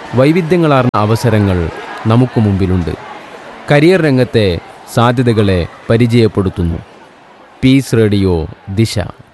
വൈവിധ്യങ്ങളാർന്ന അവസരങ്ങൾ നമുക്ക് മുമ്പിലുണ്ട് കരിയർ രംഗത്തെ സാധ്യതകളെ പരിചയപ്പെടുത്തുന്നു പീസ് റേഡിയോ ദിശ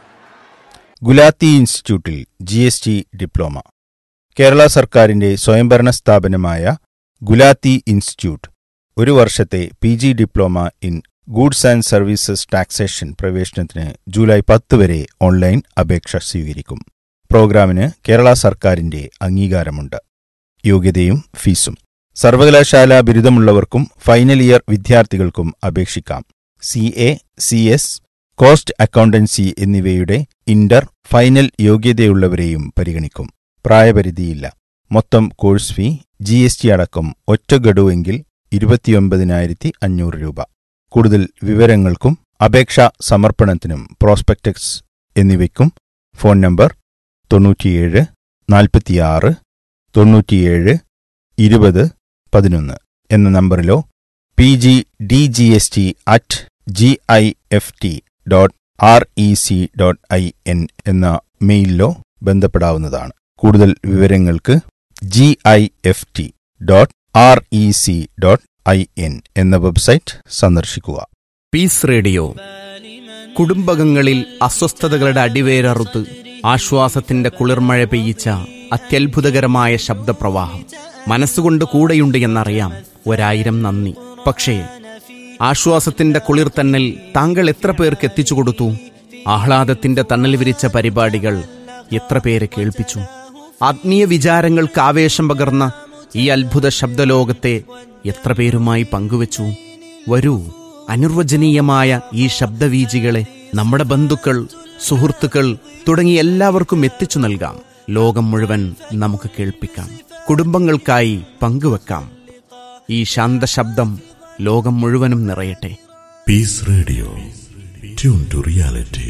ഗുലാത്തി ഇൻസ്റ്റിറ്റ്യൂട്ടിൽ G S T diploma Kerala സർക്കാരിന്റെ സ്വയംഭരണ സ്ഥാപനമായ ഗുലാത്തി ഇൻസ്റ്റിറ്റ്യൂട്ട് ഒരു വർഷത്തെ P G diploma in goods and services taxation പ്രവേശനത്തിന് ജൂലൈ പത്ത് വരെ ഓൺലൈൻ അപേക്ഷ സ്വീകരിക്കും പ്രോഗ്രാമിന് കേരള സർക്കാരിന്റെ അംഗീകാരമുണ്ട് യോഗ്യതയും ഫീസും സർവകലാശാല ബിരുദമുള്ളവർക്കും ഫൈനൽ ഇയർ വിദ്യാർത്ഥികൾക്കും അപേക്ഷിക്കാം C A C S cost accountancy എന്നിവയുടെ ഇന്റർ ഫൈനൽ യോഗ്യതയുള്ളവരെയും പരിഗണിക്കും പ്രായപരിധിയില്ല മൊത്തം course fee G S T അടക്കം ഒറ്റ ഗഡുവെങ്കിൽ ഇരുപത്തിയൊമ്പതിനായിരത്തി അഞ്ഞൂറ് രൂപ കൂടുതൽ വിവരങ്ങൾക്കും അപേക്ഷാ സമർപ്പണത്തിനും പ്രോസ്പെക്ടക്സ് എന്നിവയ്ക്കും ഫോൺ നമ്പർ തൊണ്ണൂറ്റിയേഴ് നാൽപ്പത്തിയാറ് തൊണ്ണൂറ്റിയേഴ് ഇരുപത് പതിനൊന്ന് എന്ന നമ്പറിലോ P G D G S T at G I F T dot R E C dot I N എന്ന മെയിലിലോ ബന്ധപ്പെടാവുന്നതാണ് കൂടുതൽ വിവരങ്ങൾക്ക് G I F T dot R E C dot I N എന്ന വെബ്സൈറ്റ് സന്ദർശിക്കുക പീസ് റേഡിയോ കുടുംബകങ്ങളിൽ അസ്വസ്ഥതകളുടെ അടിവേരറുത്ത് ആശ്വാസത്തിന്റെ കുളിർമഴ പെയ്യിച്ച അത്യത്ഭുതകരമായ ശബ്ദപ്രവാഹം മനസ്സുകൊണ്ട് കൂടെയുണ്ട് എന്നറിയാം ഒരായിരം നന്ദി പക്ഷേ ആശ്വാസത്തിന്റെ കുളിർ തന്നൽ താങ്കൾ എത്ര പേർക്ക് എത്തിച്ചു കൊടുത്തു ആഹ്ലാദത്തിന്റെ തണൽ വിരിച്ച പരിപാടികൾ എത്ര പേരെ കേൾപ്പിച്ചു ആത്മീയ വിചാരങ്ങൾക്ക് ആവേശം പകർന്ന ഈ അത്ഭുത ശബ്ദലോകത്തെ എത്ര പേരുമായി പങ്കുവച്ചു വരൂ അനിർവചനീയമായ ഈ ശബ്ദവീജികളെ നമ്മുടെ ബന്ധുക്കൾ സുഹൃത്തുക്കൾ തുടങ്ങി എല്ലാവർക്കും എത്തിച്ചു നൽകാം ലോകം മുഴുവൻ നമുക്ക് കേൾപ്പിക്കാം കുടുംബങ്ങൾക്കായി പങ്കുവെക്കാം ഈ ശാന്തശബ്ദം ലോകം മുഴുവനും നിറയട്ടെ Peace Radio. Tune to reality.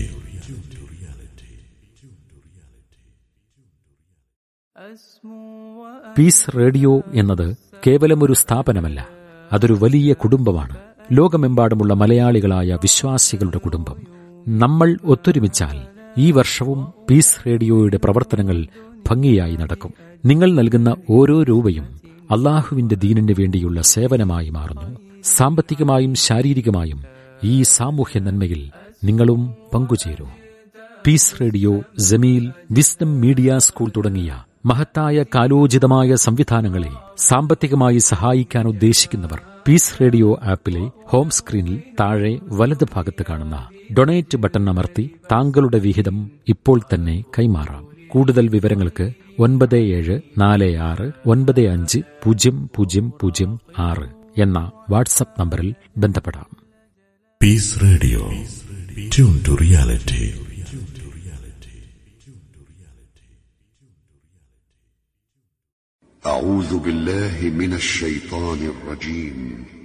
Peace Radio എന്നത് കേവലമൊരു സ്ഥാപനമല്ല അതൊരു വലിയ കുടുംബമാണ് ലോകമെമ്പാടുമുള്ള മലയാളികളായ വിശ്വാസികളുടെ കുടുംബം നമ്മൾ ഒത്തൊരുമിച്ചാൽ ഈ വർഷവും പീസ് റേഡിയോയുടെ പ്രവർത്തനങ്ങൾ ഭംഗിയായി നടക്കും നിങ്ങൾ നൽകുന്ന ഓരോ രൂപയും അള്ളാഹുവിന്റെ ദീനിന് വേണ്ടിയുള്ള സേവനമായി മാറുന്നു സാമ്പത്തികമായും ശാരീരികമായും ഈ സാമൂഹ്യ നന്മയിൽ നിങ്ങളും പങ്കുചേരൂ Peace Radio Jameel Wisdom Media School തുടങ്ങിയ മഹത്തായ കാലോചിതമായ സംവിധാനങ്ങളെ സാമ്പത്തികമായി സഹായിക്കാൻ ഉദ്ദേശിക്കുന്നവർ പീസ് റേഡിയോ ആപ്പിലെ ഹോം സ്ക്രീനിൽ താഴെ വലത് ഭാഗത്ത് കാണുന്ന ഡൊണേറ്റ് ബട്ടൺ അമർത്തി താങ്കളുടെ വിഹിതം ഇപ്പോൾ തന്നെ കൈമാറാം കൂടുതൽ വിവരങ്ങൾക്ക് ഒൻപത് ഏഴ് നാല് ആറ് ഒൻപത് അഞ്ച് പൂജ്യം പൂജ്യം പൂജ്യം ആറ് എന്ന വാട്സപ്പ് നമ്പറിൽ ബന്ധപ്പെടാം Peace Radio. Tune to reality. أعوذ بالله من الشيطان الرجيم